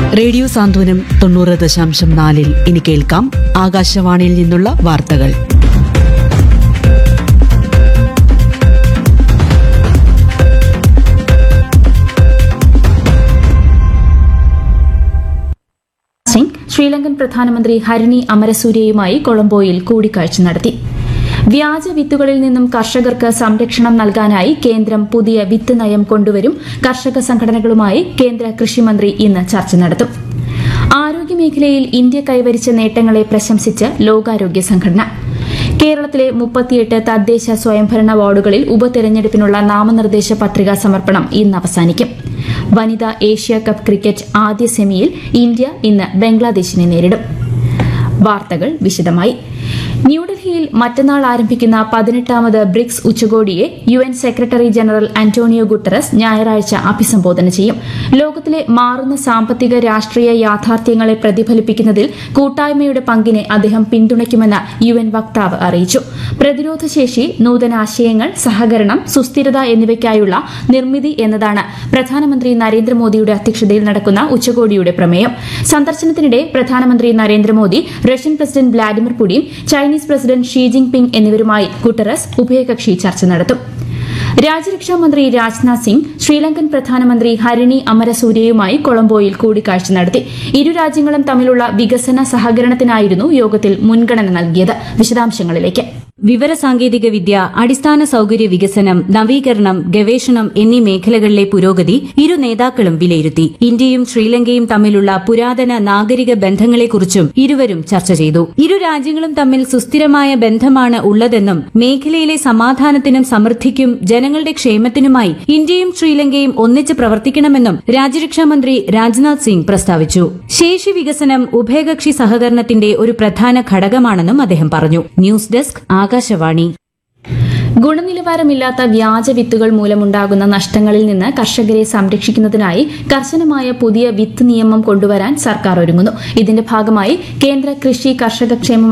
radio സാന്ത്വനം തൊണ്ണൂറ് ദശാംശം നാലിൽ ഇനി കേൾക്കാം ആകാശവാണിയിൽ നിന്നുള്ള വാർത്തകൾ സിംഗ് ശ്രീലങ്കൻ പ്രധാനമന്ത്രി ഹരിണി അമരസൂര്യയുമായി കൊളംബോയിൽ കൂടിക്കാഴ്ച നടത്തി വ്യാജ വിത്തുകളിൽ നിന്നും കർഷകർക്ക് സംരക്ഷണം നൽകാനായി കേന്ദ്രം പുതിയ വിത്ത് നയം കൊണ്ടുവരും കർഷക സംഘടനകളുമായി കേന്ദ്ര കൃഷിമന്ത്രി ഇന്ന് ചർച്ച നടത്തും ആരോഗ്യമേഖലയിൽ ഇന്ത്യ കൈവരിച്ച നേട്ടങ്ങളെ പ്രശംസിച്ച് ലോകാരോഗ്യ സംഘടന കേരളത്തിലെ മുപ്പത്തിയെട്ട് തദ്ദേശ സ്വയംഭരണ വാർഡുകളിൽ ഉപതെരഞ്ഞെടുപ്പിനുള്ള നാമനിർദ്ദേശ പത്രികാ സമർപ്പണം ഇന്ന് അവസാനിക്കും വനിതാ ഏഷ്യ കപ്പ് ക്രിക്കറ്റ് ആദ്യ സെമിയിൽ ഇന്ത്യ ഇന്ന് ബംഗ്ലാദേശിനെ നേരിടും വാർത്തകൾ വിശദമായി ന്യൂഡൽഹിയിൽ മറ്റന്നാൾ ആരംഭിക്കുന്ന പതിനെട്ടാമത് ബ്രിക്സ് ഉച്ചകോടിയെ U N secretary general Antonio Guterres ഞായറാഴ്ച അഭിസംബോധന ചെയ്യും ലോകത്തിലെ മാറുന്ന സാമ്പത്തിക രാഷ്ട്രീയ യാഥാർത്ഥ്യങ്ങളെ പ്രതിഫലിപ്പിക്കുന്നതിൽ കൂട്ടായ്മയുടെ പങ്കിനെ അദ്ദേഹം പിന്തുണയ്ക്കുമെന്ന് യു എൻ വക്താവ് അറിയിച്ചു പ്രതിരോധശേഷി നൂതനാശയങ്ങൾ സഹകരണം സുസ്ഥിരത എന്നിവയ്ക്കായുള്ള നിർമ്മിതി എന്നതാണ് പ്രധാനമന്ത്രി നരേന്ദ്രമോദിയുടെ അധ്യക്ഷതയിൽ നടക്കുന്ന ഉച്ചകോടിയുടെ പ്രമേയം സന്ദർശനത്തിനിടെ പ്രധാനമന്ത്രി Narendra Modi Russian president Vladimir Putin Chinese president Xi Jinping എന്നിവരുമായി ഗുട്ടറസ് ഉഭയകക്ഷി ചർച്ച നടത്തും രാജ്യരക്ഷാ മന്ത്രി രാജ്നാഥ് സിംഗ് ശ്രീലങ്കൻ പ്രധാനമന്ത്രി ഹരിണി അമരസൂര്യയുമായി കൊളംബോയിൽ കൂടിക്കാഴ്ച നടത്തി ഇരു രാജ്യങ്ങളും തമ്മിലുള്ള വികസന സഹകരണത്തിനായിരുന്നു യോഗത്തിൽ മുൻഗണന നൽകിയത് വിശദാംശങ്ങളിലേക്ക് വിവരസാങ്കേതിക വിദ്യ അടിസ്ഥാന സൌകര്യ വികസനം നവീകരണം ഗവേഷണം എന്നീ മേഖലകളിലെ പുരോഗതി ഇരു നേതാക്കളും വിലയിരുത്തി ഇന്ത്യയും ശ്രീലങ്കയും തമ്മിലുള്ള പുരാതന നാഗരിക ബന്ധങ്ങളെക്കുറിച്ചും ഇരുവരും ചർച്ച ചെയ്തു ഇരു രാജ്യങ്ങളും തമ്മിൽ സുസ്ഥിരമായ ബന്ധമാണ് ഉള്ളതെന്നും മേഖലയിലെ സമാധാനത്തിനും സമൃദ്ധിക്കും ജനങ്ങളുടെ ക്ഷേമത്തിനുമായി ഇന്ത്യയും ശ്രീലങ്കയും ഒന്നിച്ച് പ്രവർത്തിക്കണമെന്നും രാജ്യരക്ഷാമന്ത്രി രാജ്നാഥ് സിംഗ് പ്രസ്താവിച്ചു ശേഷി വികസനം ഉഭയകക്ഷി സഹകരണത്തിന്റെ ഒരു പ്രധാന ഘടകമാണെന്നും അദ്ദേഹം പറഞ്ഞു ന്യൂസ് ഡെസ്ക് ആകാശവാണി ഗുണനിലവാരമില്ലാത്ത വ്യാജ വിത്തുകൾ മൂലമുണ്ടാകുന്ന നഷ്ടങ്ങളിൽ നിന്ന് കർഷകരെ സംരക്ഷിക്കുന്നതിനായി കർശനമായ പുതിയ വിത്ത് നിയമം കൊണ്ടുവരാൻ സർക്കാർ ഒരുങ്ങുന്നു ഇതിന്റെ ഭാഗമായി കേന്ദ്ര കൃഷി കർഷക ക്ഷേമ